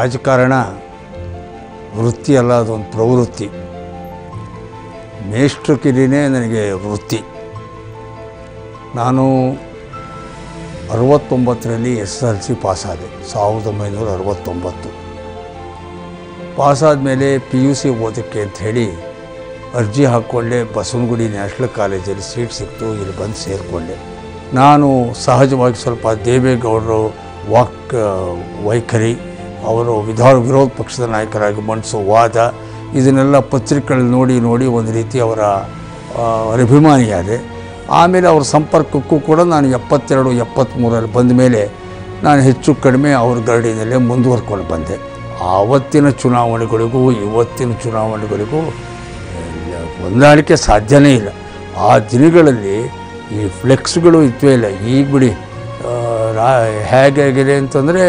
ರಾಜಕಾರಣ ವೃತ್ತಿ ಅಲ್ಲ ಅದೊಂದು ಪ್ರವೃತ್ತಿ ಮೇಷ್ಟ್ರಕಿರಿನೇ ನನಗೆ ವೃತ್ತಿ ನಾನು ಅರವತ್ತೊಂಬತ್ತರಲ್ಲಿ ಎಸ್ ಎಲ್ ಸಿ ಪಾಸಾದೆ ಸಾವಿರದ ಒಂಬೈನೂರ ಅರವತ್ತೊಂಬತ್ತು ಪಾಸಾದ ಮೇಲೆ ಪಿ ಯು ಸಿ ಓದೋಕ್ಕೆ ಅಂತ ಹೇಳಿ ಅರ್ಜಿ ಹಾಕ್ಕೊಂಡೆ ಬಸವನಗುಡಿ ನ್ಯಾಷನಲ್ ಕಾಲೇಜಲ್ಲಿ ಸೀಟ್ ಸಿಕ್ತು ಇಲ್ಲಿ ಬಂದು ಸೇರಿಕೊಂಡೆ ನಾನು ಸಹಜವಾಗಿ ಸ್ವಲ್ಪ ದೇವೇಗೌಡರು ವಾಕ್ ವೈಖರಿ ಅವರು ವಿಧಾನ ವಿರೋಧ ಪಕ್ಷದ ನಾಯಕರಾಗಿ ಮಂಡಿಸೋ ವಾದ ಇದನ್ನೆಲ್ಲ ಪತ್ರಿಕೆಗಳಲ್ಲಿ ನೋಡಿ ನೋಡಿ ಒಂದು ರೀತಿ ಅವರ ಆ, ಅಭಿಮಾನಿಯಾದೆ ಆಮೇಲೆ ಅವ್ರ ಸಂಪರ್ಕಕ್ಕೂ ಕೂಡ ನಾನು ಎಪ್ಪತ್ತೆರಡು ಎಪ್ಪತ್ತ್ಮೂರಲ್ಲಿ ಬಂದ ಮೇಲೆ ನಾನು ಹೆಚ್ಚು ಕಡಿಮೆ ಅವ್ರ ಗರಡಿನಲ್ಲೇ ಮುಂದುವರ್ಕೊಂಡು ಬಂದೆ ಆವತ್ತಿನ ಚುನಾವಣೆಗಳಿಗೂ ಇವತ್ತಿನ ಚುನಾವಣೆಗಳಿಗೂ ಎಲ್ಲ ಹೊಂದಾಣಿಕೆ ಸಾಧ್ಯನೇ ಇಲ್ಲ ಆ ದಿನಗಳಲ್ಲಿ ಈ ಫ್ಲೆಕ್ಸ್ಗಳು ಇತ್ವೇ ಇಲ್ಲ ಈಗ ಬಿಡಿ ಆ, ರಾ ಹೇಗಾಗಿದೆ ಅಂತಂದರೆ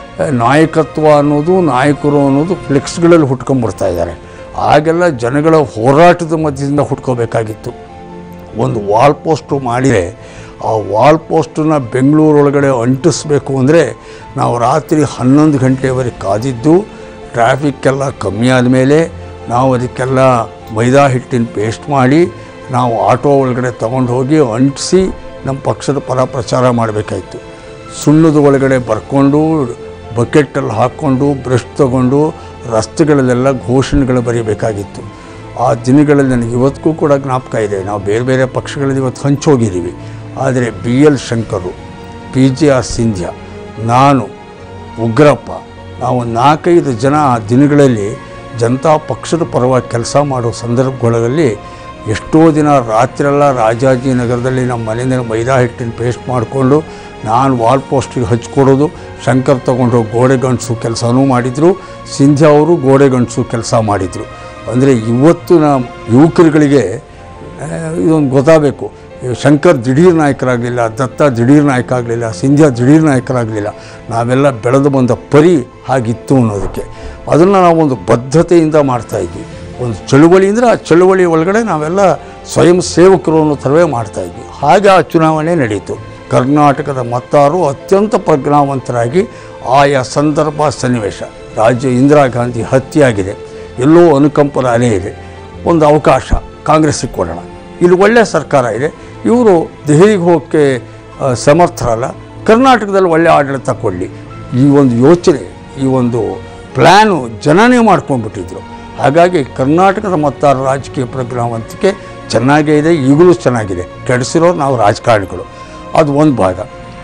ನಾಯಕತ್ವ ಅನ್ನೋದು ನಾಯಕರು ಅನ್ನೋದು ಫ್ಲೆಕ್ಸ್ಗಳಲ್ಲಿ ಹುಟ್ಕೊಂಡ್ಬಿಡ್ತಾ ಇದ್ದಾರೆ ಆಗೆಲ್ಲ ಜನಗಳ ಹೋರಾಟದ ಮಧ್ಯದಿಂದ ಹುಟ್ಕೋಬೇಕಾಗಿತ್ತು ಒಂದು ವಾಲ್ ಪೋಸ್ಟು ಮಾಡಿದರೆ ಆ ವಾಲ್ ಪೋಸ್ಟನ್ನ ಬೆಂಗಳೂರೊಳಗಡೆ ಅಂಟಿಸ್ಬೇಕು ಅಂದರೆ ನಾವು ರಾತ್ರಿ ಹನ್ನೊಂದು ಗಂಟೆವರೆಗೆ ಕಾದಿದ್ದು ಟ್ರಾಫಿಕ್ಕೆಲ್ಲ ಕಮ್ಮಿ ಆದಮೇಲೆ ನಾವು ಅದಕ್ಕೆಲ್ಲ ಮೈದಾ ಹಿಟ್ಟಿನ ಪೇಸ್ಟ್ ಮಾಡಿ ನಾವು ಆಟೋ ಒಳಗಡೆ ತೊಗೊಂಡು ಹೋಗಿ ಅಂಟಿಸಿ ನಮ್ಮ ಪಕ್ಷದ ಪರ ಪ್ರಚಾರ ಮಾಡಬೇಕಾಯಿತು ಸುಣ್ಣದ ಒಳಗಡೆ ಬರ್ಕೊಂಡು ಬಕೆಟಲ್ಲಿ ಹಾಕ್ಕೊಂಡು ಬ್ರಷ್ ತಗೊಂಡು ರಸ್ತೆಗಳಲ್ಲೆಲ್ಲ ಘೋಷಣೆಗಳು ಬರೀಬೇಕಾಗಿತ್ತು ಆ ದಿನಗಳಲ್ಲಿ ನನಗೆ ಇವತ್ತಿಗೂ ಕೂಡ ಜ್ಞಾಪಕ ಇದೆ ನಾವು ಬೇರೆ ಬೇರೆ ಪಕ್ಷಗಳಲ್ಲಿ ಇವತ್ತು ಹಂಚೋಗಿದ್ದೀವಿ ಆದರೆ B L Shankar P G R Sindhia ನಾನು ಉಗ್ರಪ್ಪ ನಾವು ನಾಲ್ಕೈದು ಜನ ಆ ದಿನಗಳಲ್ಲಿ ಜನತಾ ಪಕ್ಷದ ಪರವಾಗಿ ಕೆಲಸ ಮಾಡೋ ಸಂದರ್ಭಗಳಲ್ಲಿ ಎಷ್ಟೋ ದಿನ ರಾತ್ರೆಲ್ಲ ರಾಜಾಜಿನಗರದಲ್ಲಿ ನಮ್ಮ ಮನೆಯಿಂದ ಮೈದಾ ಹಿಟ್ಟಿನ ಪೇಸ್ಟ್ ಮಾಡಿಕೊಂಡು ನಾನು ವಾಲ್ ಪೋಸ್ಟಿಗೆ ಹಚ್ಕೊಡೋದು ಶಂಕರ್ ತಗೊಂಡು ಗೋಡೆ ಗಂಟಸು ಕೆಲಸನೂ ಮಾಡಿದರು ಸಿಂಧ್ಯಾ ಅವರು ಗೋಡೆ ಗಂಟಸು ಕೆಲಸ ಮಾಡಿದರು ಅಂದರೆ ಇವತ್ತಿನ ಯುವಕರುಗಳಿಗೆ ಆ, ಇದೊಂದು ಗೊತ್ತಾಗಬೇಕು ಶಂಕರ್ ದಿಢೀರ್ ನಾಯಕರಾಗಲಿಲ್ಲ ದತ್ತ ದಿಢೀರ್ ನಾಯಕ ಆಗಲಿಲ್ಲ ಸಿಂಧ್ಯಾ ದಿಢೀರ್ ನಾಯಕರಾಗಲಿಲ್ಲ ನಾವೆಲ್ಲ ಬೆಳೆದು ಬಂದ ಪರಿ ಹಾಗಿತ್ತು ಅನ್ನೋದಕ್ಕೆ ಅದನ್ನು ನಾವೊಂದು ಬದ್ಧತೆಯಿಂದ ಮಾಡ್ತಾಯಿದ್ವಿ ಒಂದು ಚಳುವಳಿ ಅಂದರೆ ಆ ಚಳುವಳಿ ಒಳಗಡೆ ನಾವೆಲ್ಲ ಸ್ವಯಂ ಸೇವಕರು ಅನ್ನೋ ಥರವೇ ಮಾಡ್ತಾಯಿದ್ವಿ ಹಾಗೆ ಆ ಚುನಾವಣೆ ನಡೀತು ಕರ್ನಾಟಕದ ಮತದಾರರು ಅತ್ಯಂತ ಪ್ರಜ್ಞಾವಂತರಾಗಿ ಆಯಾ ಸಂದರ್ಭ ಸನ್ನಿವೇಶ ರಾಜ್ಯ ಇಂದಿರಾ ಗಾಂಧಿ ಹತ್ಯೆಯಾಗಿದೆ ಎಲ್ಲೋ ಅನುಕಂಪದ ಅಲೆ ಇದೆ ಒಂದು ಅವಕಾಶ ಕಾಂಗ್ರೆಸ್ಸಿಗೆ ಕೊಡೋಣ ಇಲ್ಲಿ ಒಳ್ಳೆಯ ಸರ್ಕಾರ ಇದೆ ಇವರು ದೆಹಲಿಗೆ ಹೋಗೋಕ್ಕೆ ಆ, ಸಮರ್ಥರಲ್ಲ ಕರ್ನಾಟಕದಲ್ಲಿ ಒಳ್ಳೆಯ ಆಡಳಿತ ಕೊಡಲಿ ಈ ಒಂದು ಯೋಚನೆ ಈ ಒಂದು ಪ್ಲ್ಯಾನು ಜನನೇ ಮಾಡ್ಕೊಂಡ್ಬಿಟ್ಟಿದ್ರು ಹಾಗಾಗಿ ಕರ್ನಾಟಕದ ಮತದಾರರ ರಾಜಕೀಯ ಪ್ರಜ್ಞಾವಂತಿಕೆ ಚೆನ್ನಾಗೇ ಇದೆ ಈಗಲೂ ಚೆನ್ನಾಗಿದೆ ಕೆಡಿಸಿರೋರು ನಾವು ರಾಜಕಾರಣಿಗಳು ಅದು ಒಂದು ಭಾಗ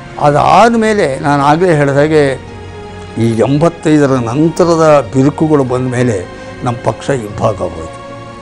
ಅದಾದಮೇಲೆ ನಾನು ಆಗಲೇ ಹೇಳಿದಾಗೆ ಈ ಎಂಬತ್ತೈದರ ನಂತರದ ಬಿರುಕುಗಳು ಬಂದ ಮೇಲೆ ನಮ್ಮ ಪಕ್ಷ ಇಬ್ಬಾಗ ಹೋಯಿತು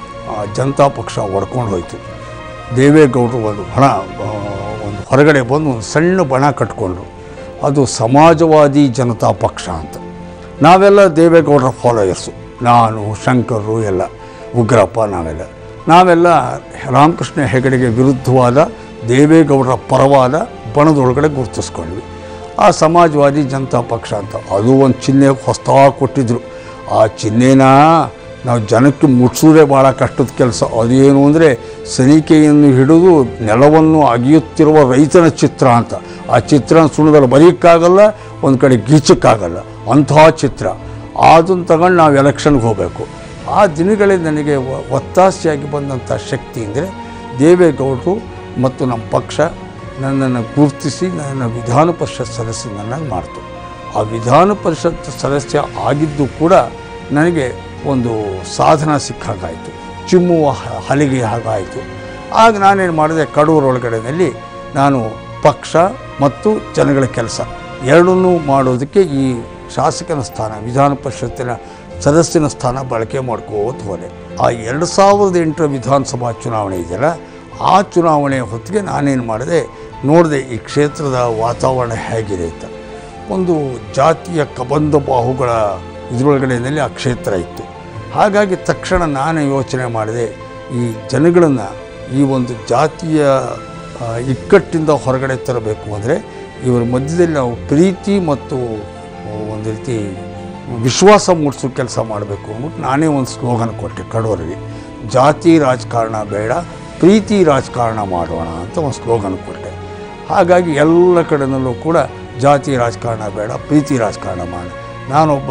ಆ ಜನತಾ ಪಕ್ಷ ಒಡ್ಕೊಂಡು ಹೋಯಿತು ದೇವೇಗೌಡರು ಒಂದು ಬಣ ಆ, ಒಂದು ಹೊರಗಡೆ ಬಂದು ಒಂದು ಸಣ್ಣ ಬಣ ಕಟ್ಕೊಂಡ್ರು ಅದು ಸಮಾಜವಾದಿ ಜನತಾ ಪಕ್ಷ ಅಂತ ನಾವೆಲ್ಲ ದೇವೇಗೌಡರ ಫಾಲೋಯರ್ಸು ನಾನು ಶಂಕರು ಎಲ್ಲ ಉಗ್ರಪ್ಪ ನಾವೆಲ್ಲ ನಾವೆಲ್ಲ ರಾಮಕೃಷ್ಣ ಹೆಗಡೆಗೆ ವಿರುದ್ಧವಾದ ದೇವೇಗೌಡರ ಪರವಾದ ಬಣದೊಳಗಡೆ ಗುರುತಿಸ್ಕೊಂಡ್ವಿ ಆ ಸಮಾಜವಾದಿ ಜನತಾ ಪಕ್ಷ ಅಂತ ಅದು ಒಂದು ಚಿಹ್ನೆ ಹೊಸದಾಗಿ ಕೊಟ್ಟಿದ್ರು ಆ ಚಿಹ್ನೆನ ನಾವು ಜನಕ್ಕೆ ಮುಟ್ಸೋದೇ ಭಾಳ ಕಷ್ಟದ ಕೆಲಸ ಅದೇನು ಅಂದರೆ ಸನಿಕೆಯನ್ನು ಹಿಡಿದು ನೆಲವನ್ನು ಅಗಿಯುತ್ತಿರುವ ರೈತನ ಚಿತ್ರ ಅಂತ ಆ ಚಿತ್ರನ ಸುಣ್ಣದಲ್ಲಿ ಬರೀಕ್ಕಾಗಲ್ಲ ಒಂದು ಕಡೆ ಗೀಚಕ್ಕಾಗಲ್ಲ ಅಂತಹ ಚಿತ್ರ ಅದನ್ನು ತಗೊಂಡು ನಾವು ಎಲೆಕ್ಷನ್ಗೆ ಹೋಗಬೇಕು ಆ ದಿನಗಳಲ್ಲಿ ನನಗೆ ಒ- ಒತ್ತಾಸೆಯಾಗಿ ಬಂದಂಥ ಶಕ್ತಿ ಅಂದರೆ ದೇವೇಗೌಡರು ಮತ್ತು ನಮ್ಮ ಪಕ್ಷ ನನ್ನನ್ನು ಗುರುತಿಸಿ ನನ್ನ ವಿಧಾನ ಪರಿಷತ್ ಸದಸ್ಯನನ್ನಾಗಿ ಮಾಡ್ತು ಆ ವಿಧಾನ ಪರಿಷತ್ ಸದಸ್ಯ ಆಗಿದ್ದು ಕೂಡ ನನಗೆ ಒಂದು ಸಾಧನ ಸಿಕ್ಕಾಗಾಯಿತು ಚಿಮ್ಮುವ ಹ- ಹಲಿಗೆ ಹಾಗಾಯಿತು ಆಗ ನಾನೇನು ಮಾಡಿದೆ ಕಡೂರು ಒಳಗಡೆಯಲ್ಲಿ ನಾನು ಪಕ್ಷ ಮತ್ತು ಜನಗಳ ಕೆಲಸ ಎರಡನ್ನೂ ಮಾಡೋದಕ್ಕೆ ಈ ಶಾಸಕನ ಸ್ಥಾನ ವಿಧಾನ ಪರಿಷತ್ತಿನ ಸದಸ್ಯನ ಸ್ಥಾನ ಬಳಕೆ ಮಾಡ್ಕೋತ ಹೋದೆ ಆ ಎರಡು ಸಾವಿರದ ಎಂಟರ ವಿಧಾನಸಭಾ ಚುನಾವಣೆ ಇದೆಯಲ್ಲ ಆ ಚುನಾವಣೆ ಹೊತ್ತಿಗೆ ನಾನೇನು ಮಾಡಿದೆ ನೋಡಿದೆ ಈ ಕ್ಷೇತ್ರದ ವಾತಾವರಣ ಹೇಗಿದೆ ಅಂತ ಒಂದು ಜಾತಿಯ ಕಬಂಧ ಬಾಹುಗಳ ಇದರೊಳಗಡೆಯಲ್ಲಿ ಆ ಕ್ಷೇತ್ರ ಇತ್ತು ಹಾಗಾಗಿ ತಕ್ಷಣ ನಾನು ಯೋಚನೆ ಮಾಡಿದೆ ಈ ಜನಗಳನ್ನು ಈ ಒಂದು ಜಾತಿಯ ಆ, ಇಕ್ಕಟ್ಟಿಂದ ಹೊರಗಡೆ ತರಬೇಕು ಅಂದರೆ ಇವರ ಮಧ್ಯದಲ್ಲಿ ನಾವು ಪ್ರೀತಿ ಮತ್ತು ಒಂದು ರೀತಿ ವಿಶ್ವಾಸ ಮೂಡಿಸೋ ಕೆಲಸ ಮಾಡಬೇಕು ಅಂದ್ಬಿಟ್ಟು ನಾನೇ ಒಂದು ಸ್ಲೋಗನ್ ಕೊಟ್ಟೆ ಕಡೂರಿಗೆ ಜಾತಿ ರಾಜಕಾರಣ ಬೇಡ ಪ್ರೀತಿ ರಾಜಕಾರಣ ಮಾಡೋಣ ಅಂತ ಒಂದು ಸ್ಲೋಗನ್ ಕೊಟ್ಟೆ ಹಾಗಾಗಿ ಎಲ್ಲ ಕಡೆನಲ್ಲೂ ಕೂಡ ಜಾತಿ ರಾಜಕಾರಣ ಬೇಡ ಪ್ರೀತಿ ರಾಜಕಾರಣ ಮಾಡಿ ನಾನೊಬ್ಬ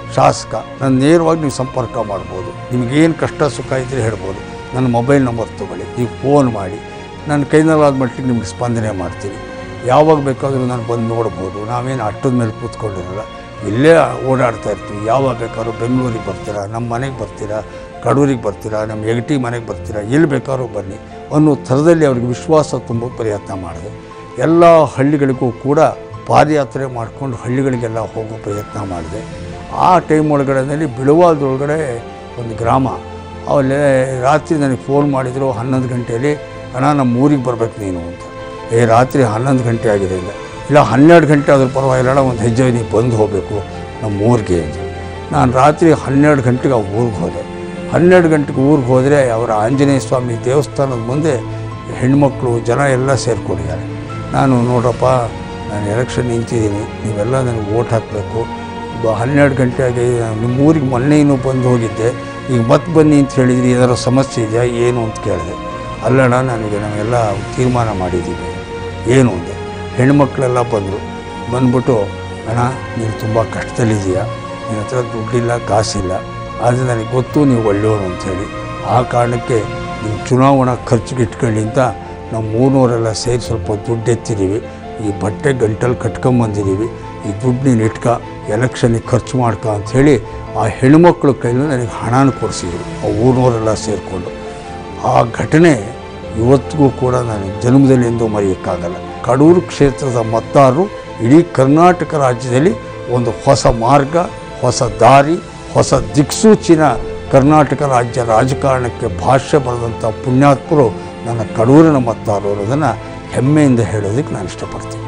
ಶಾಸಕ ನಾನು ನೇರವಾಗಿ ನೀವು ಸಂಪರ್ಕ ಮಾಡ್ಬೋದು ನಿಮಗೇನು ಕಷ್ಟ ಸುಖ ಇದ್ದರೆ ಹೇಳ್ಬೋದು ನನ್ನ ಮೊಬೈಲ್ ನಂಬರ್ ತೊಗೊಳ್ಳಿ ನೀವು ಫೋನ್ ಮಾಡಿ ನನ್ನ ಕೈನಲ್ಲಾದ ಮಟ್ಟಿಗೆ ನಿಮ್ಗೆ ಸ್ಪಂದನೆ ಮಾಡ್ತೀನಿ ಯಾವಾಗ ಬೇಕಾದರೂ ನಾನು ಬಂದು ನೋಡ್ಬೋದು ನಾವೇನು ಅಟ್ಟದ ಮೇಲೆ ಕೂತ್ಕೊಂಡಿರಲ್ಲ ಇಲ್ಲೇ ಓಡಾಡ್ತಾ ಇರ್ತೀವಿ ಯಾವಾಗ ಬೇಕಾದ್ರೂ ಬೆಂಗಳೂರಿಗೆ ಬರ್ತೀರಾ ನಮ್ಮ ಮನೆಗೆ ಬರ್ತೀರಾ ಕಡೂರಿಗೆ ಬರ್ತೀರಾ ನಮ್ಮ ಎಗಟಿ ಮನೆಗೆ ಬರ್ತೀರಾ ಎಲ್ಲಿ ಬೇಕಾದ್ರೂ ಬನ್ನಿ ಅನ್ನೋ ಥರದಲ್ಲಿ ಅವ್ರಿಗೆ ವಿಶ್ವಾಸ ತುಂಬ ಪ್ರಯತ್ನ ಮಾಡಿದೆ ಎಲ್ಲ ಹಳ್ಳಿಗಳಿಗೂ ಕೂಡ ಪಾದಯಾತ್ರೆ ಮಾಡಿಕೊಂಡು ಹಳ್ಳಿಗಳಿಗೆಲ್ಲ ಹೋಗೋ ಪ್ರಯತ್ನ ಮಾಡಿದೆ ಆ ಟೈಮ್ ಒಳಗಡೆನಲ್ಲಿ ಬಿಳುವಾದೊಳಗಡೆ ಒಂದು ಗ್ರಾಮ ಅವಲ್ಲೇ ರಾತ್ರಿ ನನಗೆ ಫೋನ್ ಮಾಡಿದರು ಹನ್ನೊಂದು ಗಂಟೆಯಲ್ಲಿ ಅಣ್ಣ ನಮ್ಮ ಊರಿಗೆ ಬರ್ಬೇಕು ನೀನು ಅಂತ ಏ ರಾತ್ರಿ ಹನ್ನೊಂದು ಗಂಟೆ ಆಗಿದೆ ಇಲ್ಲ ಇಲ್ಲ ಹನ್ನೆರಡು ಗಂಟೆ ಆದರೂ ಪರವಾಗಿಲ್ಲ ಒಂದು ಹೆಜ್ಜೆ ನೀವು ಬಂದು ಹೋಗಬೇಕು ನಮ್ಮ ಊರಿಗೆ ಅಂತ ನಾನು ರಾತ್ರಿ ಹನ್ನೆರಡು ಗಂಟೆಗೆ ಆ ಊರಿಗೆ ಹೋದೆ ಹನ್ನೆರಡು ಗಂಟೆಗೆ ಊರಿಗೆ ಹೋದರೆ ಅವರ ಆಂಜನೇಯ ಸ್ವಾಮಿ ದೇವಸ್ಥಾನದ ಮುಂದೆ ಹೆಣ್ಮಕ್ಳು ಜನ ಎಲ್ಲ ಸೇರ್ಕೊಂಡಿದ್ದಾರೆ ನಾನು ನೋಡ್ರಪ್ಪ ನಾನು ಎಲೆಕ್ಷನ್ ನಿಂತಿದ್ದೀನಿ ನೀವೆಲ್ಲ ನನಗೆ ಓಟ್ ಹಾಕಬೇಕು ಹನ್ನೆರಡು ಗಂಟೆ ಆಗಿ ನಾನು ನಿಮ್ಮ ಊರಿಗೆ ಮೊನ್ನೆ ಇನ್ನೂ ಬಂದು ಹೋಗಿದ್ದೆ ಈಗ ಮತ್ತೆ ಬನ್ನಿ ಅಂತ ಹೇಳಿದ್ರಿ ಏನಾದ್ರು ಸಮಸ್ಯೆ ಇದೆಯಾ ಏನು ಅಂತ ಕೇಳಿದೆ ಅಲ್ಲಣ್ಣ ನನಗೆ ನಾವೆಲ್ಲ ತೀರ್ಮಾನ ಮಾಡಿದ್ದೀವಿ ಏನು ಅಂದೆ ಹೆಣ್ಮಕ್ಳೆಲ್ಲ ಬಂದರು ಬಂದ್ಬಿಟ್ಟು ಅಣ್ಣ ನೀನು ತುಂಬ ಕಷ್ಟದಲ್ಲಿದ್ದೀಯಾ ನಿನ್ನ ಹತ್ರ ದುಡ್ಡಿಲ್ಲ ಕಾಸಿಲ್ಲ ಆದರೆ ನನಗೆ ಗೊತ್ತು ನೀವು ಒಳ್ಳೆಯವರು ಅಂಥೇಳಿ ಆ ಕಾರಣಕ್ಕೆ ನೀವು ಚುನಾವಣಾ ಖರ್ಚಿಗೆ ಇಟ್ಕೊಳ್ಳಿ ಅಂತ ನಾವು ಮೂರ್ನೂರೆಲ್ಲ ಸೇರಿ ಸ್ವಲ್ಪ ದುಡ್ಡು ಎತ್ತಿದ್ದೀವಿ ಈ ಬಟ್ಟೆ ಗಂಟಲ್ಲಿ ಕಟ್ಕೊಂಬಂದಿದ್ದೀವಿ ಈ ದುಡ್ಡು ನೀನು ಇಟ್ಕ ಎಲೆಕ್ಷನಿಗೆ ಖರ್ಚು ಮಾಡ್ಕ ಅಂಥೇಳಿ ಆ ಹೆಣ್ಮಕ್ಳ ಕೈಲಿ ನನಗೆ ಹಣನ ಕೊಡಿಸಿದ್ರು ಆ ಊರಿನವರೆಲ್ಲ ಸೇರಿಕೊಂಡು ಆ ಘಟನೆ ಇವತ್ತಿಗೂ ಕೂಡ ನಾನು ಜನ್ಮದಲ್ಲಿ ಎಂದೂ ಮರೆಯೋಕ್ಕಾಗಲ್ಲ ಕಡೂರು ಕ್ಷೇತ್ರದ ಮತದಾರರು ಇಡೀ ಕರ್ನಾಟಕ ರಾಜ್ಯದಲ್ಲಿ ಒಂದು ಹೊಸ ಮಾರ್ಗ ಹೊಸ ದಾರಿ ಹೊಸ ದಿಕ್ಸೂಚಿನ ಕರ್ನಾಟಕ ರಾಜ್ಯ ರಾಜಕಾರಣಕ್ಕೆ ಭಾಷ್ಯ ಬರೆದಂಥ ಪುಣ್ಯಾತ್ಮರು ನನ್ನ ಕಡೂರಿನ ಮತದಾರರು ಅನ್ನೋದನ್ನು ಹೆಮ್ಮೆಯಿಂದ ಹೇಳೋದಕ್ಕೆ ನಾನು ಇಷ್ಟಪಡ್ತೀನಿ